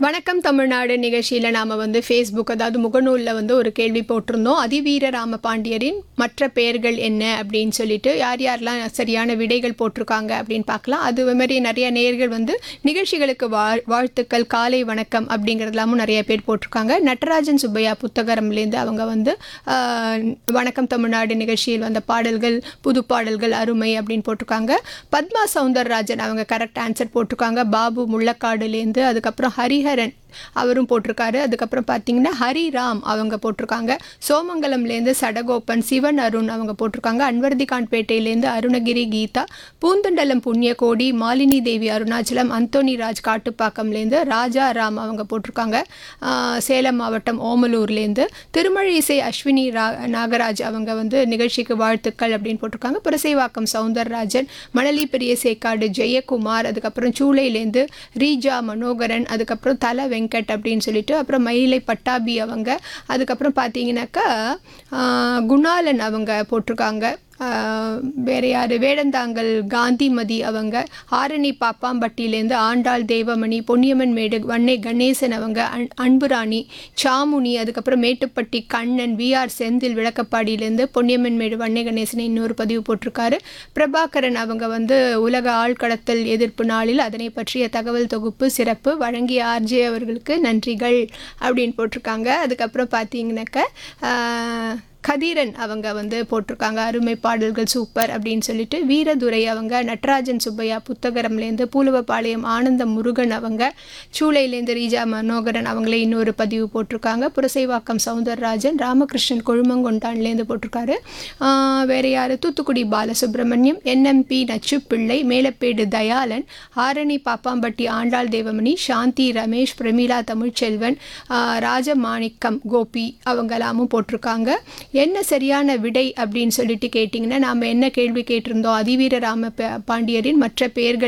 வணக்கம் தமிழ்நாடு நிகழ்ச்சியில் நாம் வந்து ஃபேஸ்புக் அதாவது முகநூலில் வந்து ஒரு கேள்வி போட்டிருந்தோம் அதிவீர ராம பாண்டியரின் மற்ற பெயர்கள் என்ன அப்படின்னு சொல்லிட்டு யார் யாரெல்லாம் சரியான விடைகள் போட்டிருக்காங்க அப்படின்னு பார்க்கலாம் அது மாதிரி நிறைய நேயர்கள் வந்து நிகழ்ச்சிகளுக்கு வாழ் வாழ்த்துக்கள் காலை வணக்கம் அப்படிங்கிறதெல்லாமும் நிறைய பேர் போட்டிருக்காங்க நடராஜன் சுப்பையா புத்தகரம்லேருந்து அவங்க வந்து ஆஹ், வணக்கம் தமிழ்நாடு நிகழ்ச்சியில் வந்த பாடல்கள் புது பாடல்கள் அருமை அப்படின்னு போட்டிருக்காங்க பத்மா சவுந்தரராஜன் அவங்க கரெக்ட் ஆன்சர் போட்டிருக்காங்க பாபு முள்ளக்காடுலேருந்து அதுக்கப்புறம் ஹரிஹரன் அவரும் போட்டிருக்காரு அதுக்கப்புறம் பார்த்தீங்கன்னா ஹரிராம் அவங்க போட்டிருக்காங்க சோமங்கலம்லேருந்து சடகோப்பன் சிவன் அருண் அவங்க போட்டிருக்காங்க அன்வர்திகான்பேட்டையிலேருந்து அருணகிரி கீதா பூந்தண்டலம் புண்ணியகோடி மாலினி தேவி அருணாச்சலம் அந்தோனி ராஜ் காட்டுப்பாக்கம்லேருந்து ராஜா ராம் அவங்க போட்டிருக்காங்க ஆஹ், சேலம் மாவட்டம் ஓமலூர்லேருந்து திருமழிசை அஸ்வினி ரா நாகராஜ் அவங்க வந்து நிகழ்ச்சிக்கு வாழ்த்துக்கள் அப்படின்னு போட்டிருக்காங்க புரசைவாக்கம் சவுந்தரராஜன் மணலி பெரிய சேக்காடு ஜெயக்குமார் அதுக்கப்புறம் சூளையிலேருந்து ரீஜா மனோகரன் அதுக்கப்புறம் தல வெங்கட் அப்படின்னு சொல்லிட்டு அப்புறம் மயிலை பட்டாபி அவங்க அதுக்கப்புறம் பார்த்தீங்கன்னாக்கா ஆஹ், குணாலன் அவங்க போட்டிருக்காங்க ஆஹ், வேற யார் வேடந்தாங்கல் காந்திமதி அவங்க ஆரணி பாப்பாம்பட்டியிலேருந்து ஆண்டாள் தேவமணி பொன்னியம்மன் மேடு வன்னை கணேசன் அவங்க அன்- அன்புராணி சாமுனி அதுக்கப்புறம் மேட்டுப்பட்டி கண்ணன் விஆர் செந்தில் விளக்கப்பாடியிலேருந்து பொன்னியம்மன் மேடு வன்னை கணேசன் இன்னொரு பதிவு போட்டிருக்காரு பிரபாகரன் அவங்க வந்து உலக ஆழ்கடத்தல் எதிர்ப்பு நாளில் அதனை பற்றிய தகவல் தொகுப்பு சிறப்பு வழங்கிய ஆர்ஜே அவர்களுக்கு நன்றிகள் அப்படின்னு போட்டிருக்காங்க அதுக்கப்புறம் பார்த்தீங்கன்னாக்க கதிரன் அவங்க வந்து போட்டிருக்காங்க அருமை பாடல்கள் சூப்பர் அப்படின்னு சொல்லிட்டு வீரதுரை அவங்க நடராஜன் சுப்பையா புத்தகரம்லேருந்து பூலுவப்பாளையம் ஆனந்த முருகன் அவங்க சூளையிலேருந்து ரீஜா மனோகரன் அவங்களே இன்னொரு பதிவு போட்டிருக்காங்க புரசைவாக்கம் சவுந்தரராஜன் ராமகிருஷ்ணன் கொழுமங்கொண்டான்லேருந்து போட்டிருக்காரு ஆஹ் வேற யார் தூத்துக்குடி பாலசுப்ரமணியம் என்எம்பி நச்சுப்பிள்ளை மேலப்பேடு தயாளன் ஆரணி பாப்பாம்பட்டி ஆண்டாள் தேவமணி சாந்தி ரமேஷ் பிரமீளா தமிழ்ச்செல்வன் ஆஹ் ராஜமாணிக்கம் கோபி அவங்களாமும் போட்டிருக்காங்க என்ன சரியான விடை அப்படின்னு சொல்லிட்டு கேட்டிங்கன்னா நாம் என்ன கேள்வி கேட்டிருந்தோம் அதிவீர ராம ப- பாண்டியரின் மற்ற பெயர்கள்